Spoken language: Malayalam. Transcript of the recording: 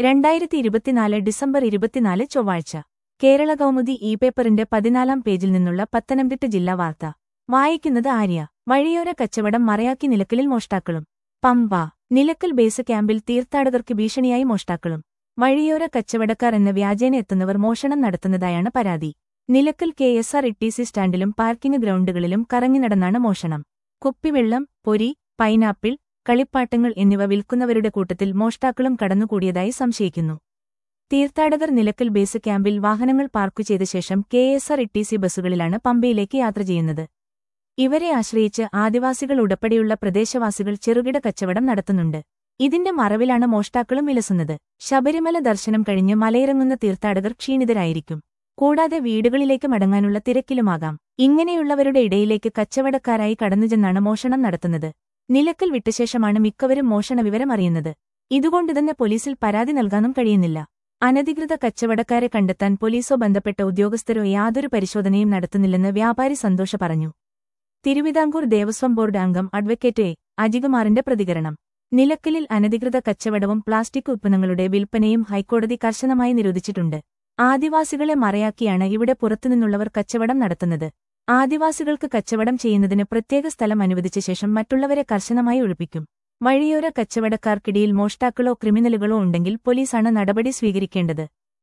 രണ്ടായിരത്തി ഇരുപത്തിനാല് ഡിസംബർ ഇരുപത്തിനാല് ചൊവ്വാഴ്ച കേരള കൗമുദി ഇ പേപ്പറിന്റെ പതിനാലാം പേജിൽ നിന്നുള്ള പത്തനംതിട്ട ജില്ലാ വാർത്ത വായിക്കുന്നത് ആര്യ വഴിയോര കച്ചവടം മറയാക്കി നിലക്കലിൽ മോഷ്ടാക്കളും പമ്പ നിലക്കൽ ബേസ് ക്യാമ്പിൽ തീർത്ഥാടകർക്ക് ഭീഷണിയായി മോഷ്ടാക്കളും വഴിയോര കച്ചവടക്കാർ എന്ന വ്യാജേന എത്തുന്നവർ മോഷണം നടത്തുന്നതായാണ് പരാതി Nilakkal K S R T C സ്റ്റാൻഡിലും പാർക്കിംഗ് ഗ്രൗണ്ടുകളിലും കറങ്ങി നടന്നാണ് മോഷണം കുപ്പിവെള്ളം പൊരി പൈനാപ്പിൾ കളിപ്പാട്ടങ്ങൾ എന്നിവ വിൽക്കുന്നവരുടെ കൂട്ടത്തിൽ മോഷ്ടാക്കളും കടന്നുകൂടിയതായി സംശയിക്കുന്നു തീർത്ഥാടകർ നിലക്കൽ ബേസ് ക്യാമ്പിൽ വാഹനങ്ങൾ പാർക്കു ചെയ്ത ശേഷം കെ എസ് ആർ ഇട്ടിസി ബസ്സുകളിലാണ് പമ്പയിലേക്ക് യാത്ര ചെയ്യുന്നത് ഇവരെ ആശ്രയിച്ച് ആദിവാസികൾ ഉൾപ്പെടെയുള്ള പ്രദേശവാസികൾ ചെറുകിട കച്ചവടം നടത്തുന്നുണ്ട് ഇതിന്റെ മറവിലാണ് മോഷ്ടാക്കളും വിലസുന്നത് ശബരിമല ദർശനം കഴിഞ്ഞ് മലയിറങ്ങുന്ന തീർത്ഥാടകർ ക്ഷീണിതരായിരിക്കും കൂടാതെ വീടുകളിലേക്ക് മടങ്ങാനുള്ള തിരക്കിലുമാകാം ഇങ്ങനെയുള്ളവരുടെ ഇടയിലേക്ക് കച്ചവടക്കാരായി കടന്നുചെന്നാണ് മോഷണം നടത്തുന്നത് നിലക്കൽ വിട്ടശേഷമാണ് മിക്കവരും മോഷണ വിവരം അറിയുന്നത് ഇതുകൊണ്ടുതന്നെ പോലീസിൽ പരാതി നൽകാനും കഴിയുന്നില്ല അനധികൃത കച്ചവടക്കാരെ കണ്ടെത്താൻ പോലീസോ ബന്ധപ്പെട്ട ഉദ്യോഗസ്ഥരോ യാതൊരു പരിശോധനയും നടത്തുന്നില്ലെന്ന് വ്യാപാരി സന്തോഷ പറഞ്ഞു തിരുവിതാംകൂർ ദേവസ്വം ബോർഡ് അംഗം അഡ്വക്കേറ്റ് എ അജികുമാറിന്റെ പ്രതികരണം നിലക്കലിൽ അനധികൃത കച്ചവടവും പ്ലാസ്റ്റിക് ഉത്പന്നങ്ങളുടെ വിൽപ്പനയും ഹൈക്കോടതി കർശനമായി നിരോധിച്ചിട്ടുണ്ട് ആദിവാസികളെ മറയാക്കിയാണ് ഇവിടെ പുറത്തുനിന്നുള്ളവർ കച്ചവടം നടത്തുന്നത് ആദിവാസികൾക്ക് കച്ചവടം ചെയ്യുന്നതിന് പ്രത്യേക സ്ഥലം അനുവദിച്ച ശേഷം മറ്റുള്ളവരെ കർശനമായി ഒഴിപ്പിക്കും വഴിയോര കച്ചവടക്കാർക്കിടയിൽ മോഷ്ടാക്കളോ ക്രിമിനലുകളോ ഉണ്ടെങ്കിൽ പോലീസാണ് നടപടി സ്വീകരിക്കേണ്ടത്